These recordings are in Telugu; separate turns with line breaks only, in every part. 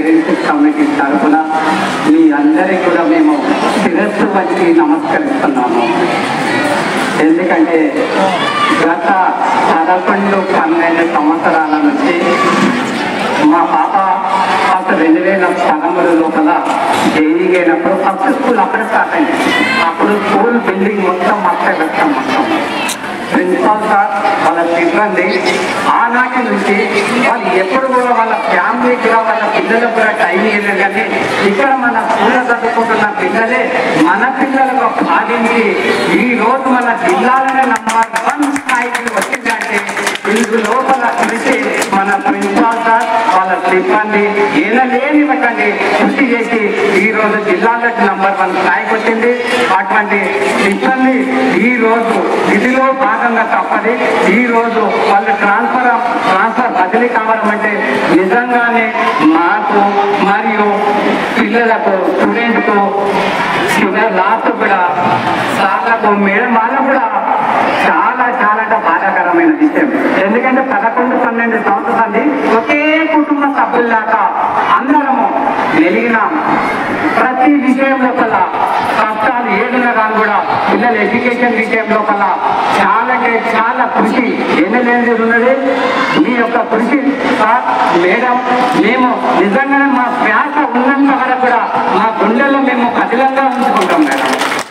పేరెంట్స్ కమిటీ తరఫున మీ అందరికీ కూడా మేము శిరస్సు వచ్చి నమస్కరిస్తున్నాము ఎందుకంటే గత పదకొండు పన్నెండు సంవత్సరాల నుంచి మా పాప అసలు రెండు వేల పదమూడు లోపల జైలింగ్ అయినప్పుడు ఫస్ట్ స్కూల్ అప్పుడే స్టార్ట్ అయింది అప్పుడు స్కూల్ బిల్డింగ్ మొత్తం మొత్తం పెట్టాం మొత్తం ప్రిన్సిపాల్ సార్ వాళ్ళ సిబ్బంది ఆనాటి నుంచి వాళ్ళు ఎప్పుడు కూడా వాళ్ళ ఫ్యామిలీ కూడా వాళ్ళ పిల్లలకు కూడా టైం ఇవ్వలేదు కానీ ఇక్కడ మన స్కూల్లో చదువుకుంటున్న పిల్లలే మన పిల్లలకు పాటించి ఈ రోజు మన జిల్లాలోనే నంబర్ వన్ స్థాయికి వచ్చిందంటే ఇందు లోపల కృషి మన ప్రిన్సిపాల్ సార్ వాళ్ళ సిబ్బంది ఏనలేనివ్వకండి కృషి చేసి ఈ రోజు జిల్లాలోకి నంబర్ వన్ స్థాయికి వచ్చింది అటువంటి సిబ్బంది ఈ రోజు విధిలో భాగంగా తప్పది ఈ రోజు వాళ్ళు ట్రాన్స్ఫర్ ట్రాన్స్ఫర్ బదిలీ కావడం అంటే నిజంగానే మాకు మరియు పిల్లలకు స్టూడెంట్కు లాస్ట్ కూడా సార్లకు మేడం వాళ్ళకు కూడా చాలా చాలా అంటే బాధాకరమైన విషయం ఎందుకంటే పదకొండు పన్నెండు సంవత్సరాలు ఒకే కుటుంబ సభ్యుల్లాగా అందరము వెలిగినాం ప్రతి విషయం లోపల కష్టాలు ఏదైనా కానీ కూడా పిల్లల ఎడ్యుకేషన్ విషయం లోపల చాలా అంటే చాలా కృషి ఎన్నలేనిది ఉన్నది మీ యొక్క కృషి సార్ మేడం మేము నిజంగానే మా శ్వాస ఉన్నంత వరకు కూడా మా గుండెల్లో మేము కఠినంగా ఉంచుకుంటాం మేడం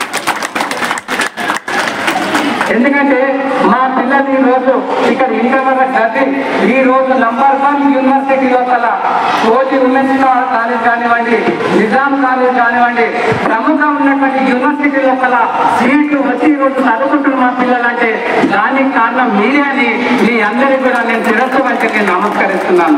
ఎందుకంటే మా పిల్లలు ఈ రోజు ఇక్కడ ఇంటర్ వరకు చదివి ఈ రోజు నంబర్ వన్ యూనివర్సిటీ లోపల కోటి ఉమెన్స్ కాలేజ్ కానివ్వండి నిజాం కాలేజ్ కానివ్వండి ప్రముఖ ఉన్నటువంటి యూనివర్సిటీ లోపల సీట్లు వచ్చి ఈ రోజు చదువుకుంటున్న మా పిల్లలంటే దానికి కారణం మీరే అని మీ అందరికీ కూడా నేను శిరస్సు వంటి నేను నమస్కరిస్తున్నాను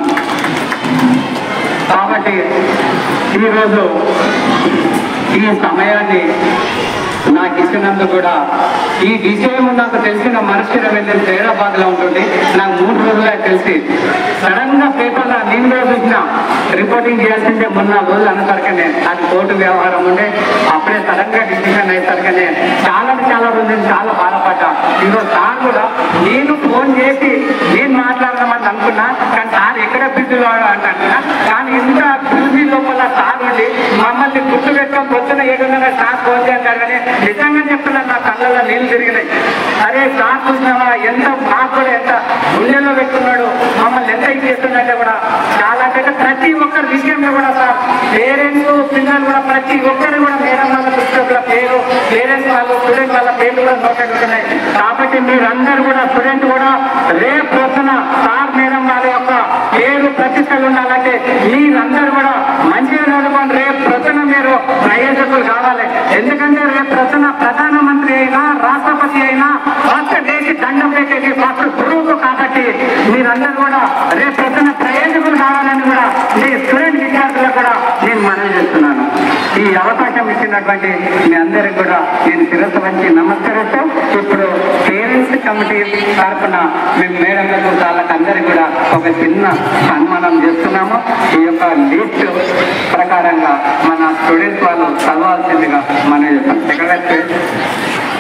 కాబట్టి ఈరోజు ఈ సమయాన్ని నాకు ఇచ్చినందుకు కూడా ఈ విషయం నాకు తెలిసిన మనుషుల వెళ్ళిన హైదరాబాద్ లో ఉంటుంది నాకు మూడు రోజులే తెలిసి సడన్ గా పేపర్లో నేను కూడా చూసిన రిపోర్టింగ్ చేయాల్సిందే మొన్న రోజులు అనేసరికనే అది కోర్టు వ్యవహారం ఉండే అప్పుడే సడన్ గా డిసిషన్ అయ్యేసరికనే చాలా అంటే చాలా రోజులు చాలా బాధపడ్డా ఈరోజు సార్ కూడా నేను ఫోన్ చేసి నేను మాట్లాడదామని అనుకున్నా కానీ సార్ ఎక్కడ బిజీలో అంటే అంటున్నా కానీ ఇంత బిజీ లోపల సార్ ఉండి మమ్మల్ని గుర్తు పెట్టుకొని పొద్దున ఏడున్నర సార్ ఫోన్ చేశారు కానీ నిజంగా చెప్తున్నాను నా కళ్ళలో నీళ్ళు తిరిగినాయి అరే సార్ చూసినావా ఎంత మాకు కూడా ఎంత గుండెల్లో పెట్టుకున్నాడు మమ్మల్ని ఎంత ఇది చేస్తున్నట్టే కూడా చాలా అంటే ప్రతి ఒక్కరి విషయంలో కూడా సార్ పేరెంట్స్ పిల్లలు కూడా ప్రతి ఒక్కరు కూడా మేడం వాళ్ళ పుస్తకాల పేరు పేరెంట్స్ వాళ్ళు స్టూడెంట్ వాళ్ళ పేర్లు కూడా నోటెడుతున్నాయి కాబట్టి మీరందరూ కూడా స్టూడెంట్ కూడా రేపు పొద్దున సార్ మేడం వాళ్ళ యొక్క పేరు ప్రతిష్టలు ఉండాలంటే మీరందరూ కూడా మంచిగా చదువుకోండి రేపు ప్రొద్దున మీరు ప్రయోజకులు కావాలి ఎందుకంటే రేపు ప్రొద్దున ప్రధానమంత్రి అయినా రాష్ట్రపతి అయినా ఫస్ట్ దేశ దండం పెట్టేది ఫస్ట్ గురువుకు కాబట్టి మీరందరూ కూడా రేపు ప్రొద్దున ప్రయోజకులు కావాలని కూడా మీ స్టూడెంట్ విద్యార్థులకు కూడా నేను మనవి చేస్తున్నాను ఈ అవకాశం ఇచ్చినటువంటి మీ అందరికి కూడా నేను శిరస్సు వచ్చి నమస్కరిస్తూ ఇప్పుడు పేరెంట్స్ కమిటీ తరఫున మేము మేడంలకు వాళ్ళకి అందరికి కూడా ఒక చిన్న సన్మానం చేస్తున్నాము ఈ యొక్క లిస్ట్ ప్రకారంగా మన స్టూడెంట్స్ వాళ్ళు చదవాల్సిందిగా మనం ఎక్కడ